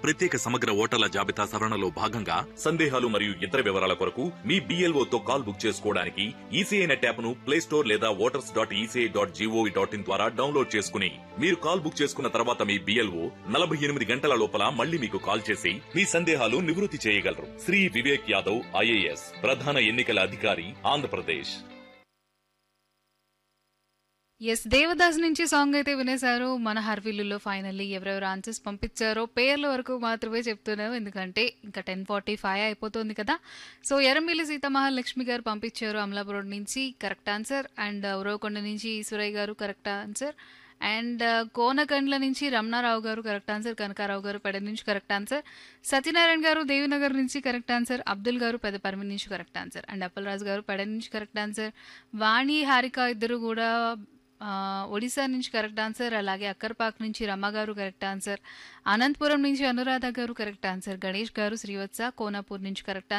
ప్రత్యేక సమగ్ర ఓటర్ల జాబితా సవరణలో భాగంగా సందేహాలు మరియు ఇతర వివరాల కొరకు మీ BLO తో కాల్ బుక్ చేసుకోవడానికి ఈసీఐ నెట్ యాప్ ను ప్లే స్టోర్ లేదా voters dot ECI dot GOV dot in ద్వారా డౌన్లోడ్ చేసుకుని మీరు కాల్ బుక్ చేసుకున్న తర్వాత మీ బిఎల్ఓ నలభై ఎనిమిది గంటల లోపల మళ్ళీ మీకు కాల్ చేసి మీ సందేహాలు నివృత్తి చేయగలరు శ్రీ వివేక్ యాదవ్ ఐఏఎస్ ప్రధాన ఎన్నికల అధికారి ఆంధ్రప్రదేశ్ ఎస్ దేవదాస్ నుంచి సాంగ్ అయితే వినేశారు మన హర్విల్లులో ఫైనల్లీ ఎవరెవరు ఆన్సర్స్ పంపించారో పేర్ల వరకు మాత్రమే చెప్తున్నాం ఎందుకంటే ఇంకా టెన్ ఫార్టీ ఫైవ్ అయిపోతుంది కదా సో ఎరంమిల్లి సీతమహాలక్ష్మి గారు పంపించారు అమలాపురం నుంచి కరెక్ట్ ఆన్సర్ అండ్ ఉరవకొండ నుంచి ఈశ్వరయ్య గారు కరెక్ట్ ఆన్సర్ అండ్ కోనకండ్ల నుంచి రమణారావు గారు కరెక్ట్ ఆన్సర్ కనకారావు గారు పెడ నుంచి కరెక్ట్ ఆన్సర్ సత్యనారాయణ గారు దేవినగర్ నుంచి కరెక్ట్ ఆన్సర్ అబ్దుల్ గారు పెద్ద పరిమి నుంచి కరెక్ట్ ఆన్సర్ అండ్ అప్పలరాజు గారు పెడ నుంచి కరెక్ట్ ఆన్సర్ వాణి హారిక ఇద్దరు కూడా ఆ, ఒడిశా నుంచి కరెక్ట్ ఆన్సర్ అలాగే అక్కర్పాక్ నుంచి రమ్మ గారు కరెక్ట్ ఆన్సర్ అనంతపురం నుంచి అనురాధ గారు కరెక్ట్ ఆన్సర్ గణేష్ గారు శ్రీవత్స కోనాపూర్ నుంచి కరెక్ట్